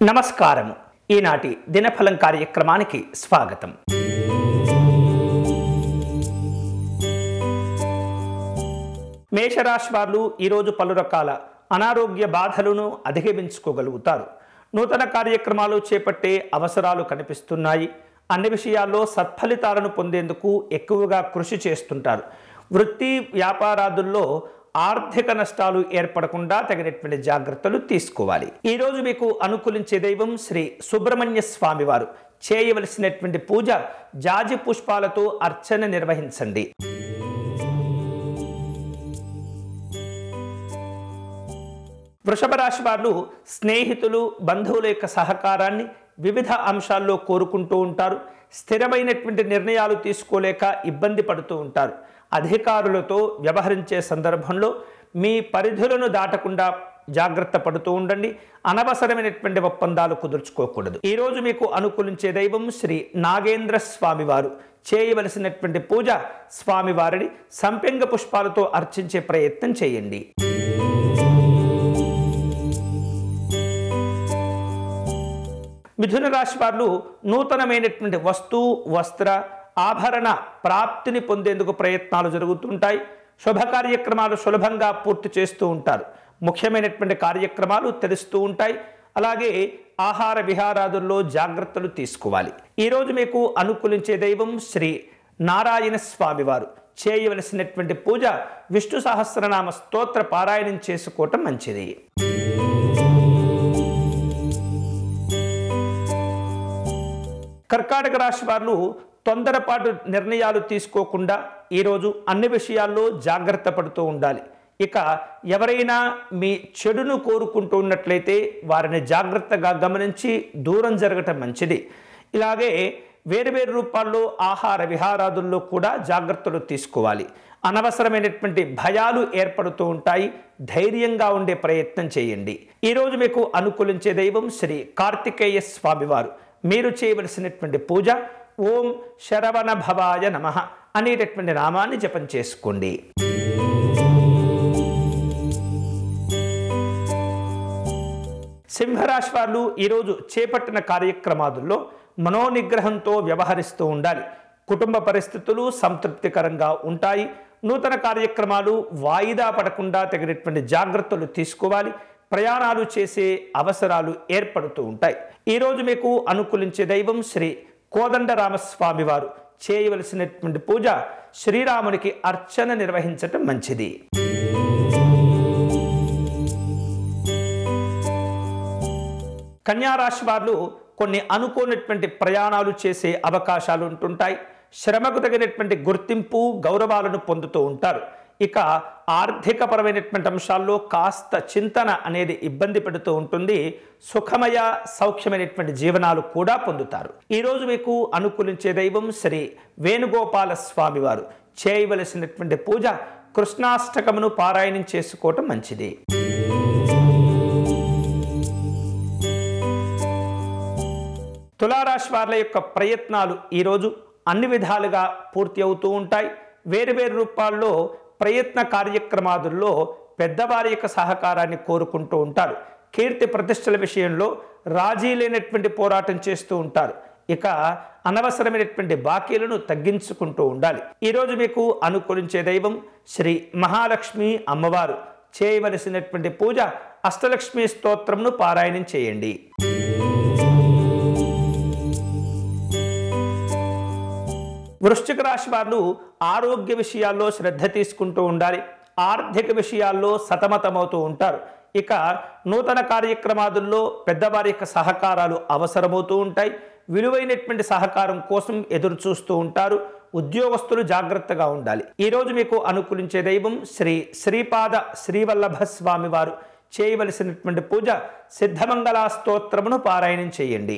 నమస్కారము ఈనాటి దినఫలం కార్యక్రమానికి స్వాగతం మేషరాశి వారు ఈరోజు పలు రకాల అనారోగ్య బాధలను అధిగమించుకోగలుగుతారు నూతన కార్యక్రమాలు చేపట్టే అవసరాలు కనిపిస్తున్నాయి అన్ని విషయాల్లో సత్ఫలితాలను పొందేందుకు ఎక్కువగా కృషి చేస్తుంటారు వృత్తి వ్యాపారాదుల్లో ఆర్థిక నష్టాలు ఏర్పడకుండా తగినటువంటి జాగ్రత్తలు తీసుకోవాలి ఈ రోజు మీకు అనుకూలించే దైవం శ్రీ సుబ్రహ్మణ్య స్వామి వారు చేయవలసినటువంటి పూజ జాజి పుష్పాలతో అర్చన నిర్వహించండి వృషభ రాశి వారు స్నేహితులు బంధువుల యొక్క సహకారాన్ని వివిధ అంశాల్లో కోరుకుంటూ ఉంటారు స్థిరమైనటువంటి నిర్ణయాలు తీసుకోలేక ఇబ్బంది పడుతూ ఉంటారు అధికారులతో వ్యవహరించే సందర్భంలో మీ పరిధులను దాటకుండా జాగ్రత్త పడుతూ ఉండండి అనవసరమైనటువంటి ఒప్పందాలు కుదుర్చుకోకూడదు ఈరోజు మీకు అనుకూలించే దైవం శ్రీ నాగేంద్ర స్వామి వారు చేయవలసినటువంటి పూజ స్వామివారిని సంపెంగ పుష్పాలతో అర్చించే ప్రయత్నం చేయండి మిథున రాశి వారు నూతనమైనటువంటి వస్తు వస్త్ర ఆభరణ ప్రాప్తిని పొందేందుకు ప్రయత్నాలు జరుగుతుంటాయి శుభ కార్యక్రమాలు సులభంగా పూర్తి చేస్తూ ఉంటారు ముఖ్యమైనటువంటి కార్యక్రమాలు తెలుస్తూ ఉంటాయి అలాగే ఆహార విహారాదుల్లో జాగ్రత్తలు తీసుకోవాలి ఈరోజు మీకు అనుకూలించే దైవం శ్రీ నారాయణ స్వామి వారు చేయవలసినటువంటి పూజ విష్ణు సహస్రనామ స్తోత్ర పారాయణం చేసుకోవటం మంచిది కర్కాటక రాశి వారు తొందరపాటు నిర్ణయాలు తీసుకోకుండా ఈరోజు అన్ని విషయాల్లో జాగ్రత్త పడుతూ ఉండాలి ఇక ఎవరైనా మీ చెడును కోరుకుంటూ ఉన్నట్లయితే వారిని జాగ్రత్తగా గమనించి దూరం జరగటం మంచిది ఇలాగే వేరు వేరు రూపాల్లో ఆహార విహారాదుల్లో కూడా జాగ్రత్తలు తీసుకోవాలి అనవసరమైనటువంటి భయాలు ఏర్పడుతూ ఉంటాయి ధైర్యంగా ఉండే ప్రయత్నం చేయండి ఈరోజు మీకు అనుకూలించే దైవం శ్రీ కార్తికేయ స్వామివారు మీరు చేయవలసినటువంటి పూజ ఓం శరవణ భవాయ నమ అనేటటువంటి నామాన్ని జపం చేసుకోండి సింహరాశి వాళ్ళు ఈరోజు చేపట్టిన కార్యక్రమాదుల్లో మనోనిగ్రహంతో వ్యవహరిస్తూ ఉండాలి కుటుంబ పరిస్థితులు సంతృప్తికరంగా ఉంటాయి నూతన కార్యక్రమాలు వాయిదా పడకుండా తగినటువంటి జాగ్రత్తలు తీసుకోవాలి ప్రయాణాలు చేసే అవసరాలు ఏర్పడుతూ ఉంటాయి ఈరోజు మీకు అనుకూలించే దైవం శ్రీ కోదండరామస్వామి వారు చేయవలసినటువంటి పూజ శ్రీరామునికి అర్చన నిర్వహించటం మంచిది కన్యారాశి వారు కొన్ని అనుకోనటువంటి ప్రయాణాలు చేసే అవకాశాలు ఉంటుంటాయి శ్రమకు తగినటువంటి గుర్తింపు గౌరవాలను పొందుతూ ఉంటారు ఇక ఆర్థికపరమైనటువంటి అంశాల్లో కాస్త చింతన అనేది ఇబ్బంది పెడుతూ ఉంటుంది సుఖమయ సౌఖ్యమైనటువంటి జీవనాలు కూడా పొందుతారు ఈరోజు మీకు అనుకూలించే దైవం శ్రీ వేణుగోపాల స్వామి వారు చేయవలసినటువంటి పూజ కృష్ణాష్టకమును పారాయణం చేసుకోవటం మంచిది తులారాశి వార్ల యొక్క ప్రయత్నాలు ఈరోజు అన్ని విధాలుగా పూర్తి అవుతూ ఉంటాయి వేరు వేరు రూపాల్లో ప్రయత్న కార్యక్రమాదుల్లో పెద్దవారి యొక్క సహకారాన్ని కోరుకుంటూ ఉంటారు కీర్తి ప్రతిష్టల విషయంలో రాజీ లేనటువంటి పోరాటం చేస్తూ ఉంటారు ఇక అనవసరమైనటువంటి బాకీలను తగ్గించుకుంటూ ఉండాలి ఈరోజు మీకు అనుకూలించే దైవం శ్రీ మహాలక్ష్మి అమ్మవారు చేయవలసినటువంటి పూజ అష్టలక్ష్మి స్తోత్రంను పారాయణం చేయండి వృశ్చిక రాశి వారు ఆరోగ్య విషయాల్లో శ్రద్ధ తీసుకుంటూ ఉండాలి ఆర్థిక విషయాల్లో సతమతమవుతూ ఉంటారు ఇక నూతన కార్యక్రమాదుల్లో పెద్దవారి యొక్క సహకారాలు అవసరమవుతూ ఉంటాయి విలువైనటువంటి సహకారం కోసం ఎదురు చూస్తూ ఉంటారు ఉద్యోగస్తులు జాగ్రత్తగా ఉండాలి ఈరోజు మీకు అనుకూలించే దైవం శ్రీ శ్రీపాద శ్రీవల్లభ స్వామి వారు చేయవలసినటువంటి పూజ సిద్ధమంగళ స్తోత్రమును పారాయణం చేయండి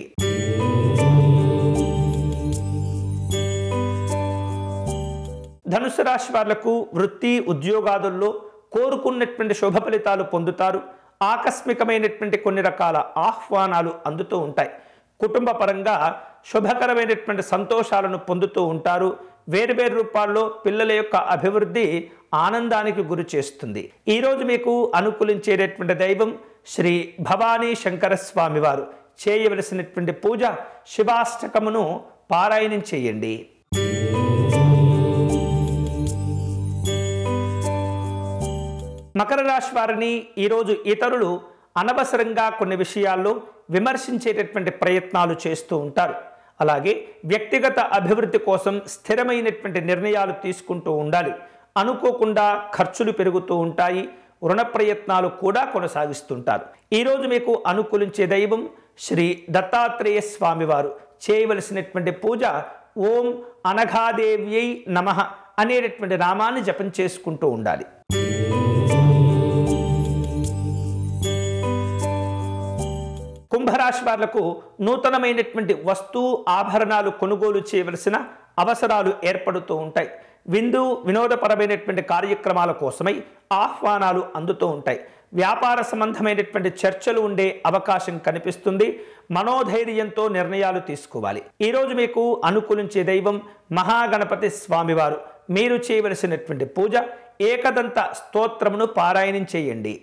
ధనుసు రాశి వాళ్లకు వృత్తి ఉద్యోగాదుల్లో కోరుకున్నటువంటి శుభ ఫలితాలు పొందుతారు ఆకస్మికమైనటువంటి కొన్ని రకాల ఆహ్వానాలు అందుతూ ఉంటాయి కుటుంబ పరంగా శుభకరమైనటువంటి సంతోషాలను పొందుతూ ఉంటారు వేరు వేరు రూపాల్లో పిల్లల యొక్క అభివృద్ధి ఆనందానికి గురి చేస్తుంది ఈరోజు మీకు అనుకూలించేటటువంటి దైవం శ్రీ భవానీ శంకర స్వామి వారు చేయవలసినటువంటి పూజ శివాష్టకమును పారాయణం చేయండి మకర రాశి వారిని ఈరోజు ఇతరులు అనవసరంగా కొన్ని విషయాల్లో విమర్శించేటటువంటి ప్రయత్నాలు చేస్తూ ఉంటారు అలాగే వ్యక్తిగత అభివృద్ధి కోసం స్థిరమైనటువంటి నిర్ణయాలు తీసుకుంటూ ఉండాలి అనుకోకుండా ఖర్చులు పెరుగుతూ ఉంటాయి రుణ ప్రయత్నాలు కూడా కొనసాగిస్తుంటారు ఈరోజు మీకు అనుకూలించే దైవం శ్రీ దత్తాత్రేయ స్వామివారు చేయవలసినటువంటి పూజ ఓం అనఘాదేవ్యై నమః అనేటటువంటి నామాన్ని జపం చేసుకుంటూ ఉండాలి కుంభరాశి వాళ్లకు నూతనమైనటువంటి వస్తు ఆభరణాలు కొనుగోలు చేయవలసిన అవసరాలు ఏర్పడుతూ ఉంటాయి విందు వినోదపరమైనటువంటి కార్యక్రమాల కోసమై ఆహ్వానాలు అందుతూ ఉంటాయి వ్యాపార సంబంధమైనటువంటి చర్చలు ఉండే అవకాశం కనిపిస్తుంది మనోధైర్యంతో నిర్ణయాలు తీసుకోవాలి ఈరోజు మీకు అనుకూలించే దైవం మహాగణపతి స్వామివారు మీరు చేయవలసినటువంటి పూజ ఏకదంత స్తోత్రమును పారాయణం చేయండి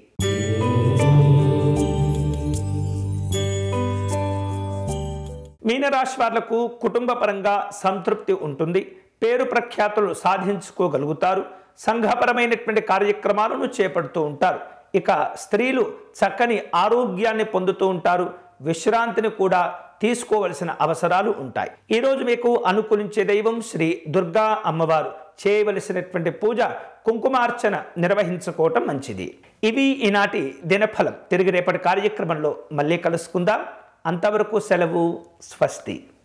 మీనరాశి వాళ్లకు కుటుంబ పరంగా సంతృప్తి ఉంటుంది పేరు ప్రఖ్యాతులు సాధించుకోగలుగుతారు సంఘపరమైనటువంటి కార్యక్రమాలను చేపడుతూ ఉంటారు ఇక స్త్రీలు చక్కని ఆరోగ్యాన్ని పొందుతూ ఉంటారు విశ్రాంతిని కూడా తీసుకోవలసిన అవసరాలు ఉంటాయి ఈరోజు మీకు అనుకూలించే దైవం శ్రీ దుర్గా అమ్మవారు చేయవలసినటువంటి పూజ కుంకుమార్చన నిర్వహించుకోవటం మంచిది ఇవి ఈనాటి దినఫలం తిరిగి రేపటి కార్యక్రమంలో మళ్ళీ కలుసుకుందాం అంతవరకు సెలవు స్వస్తి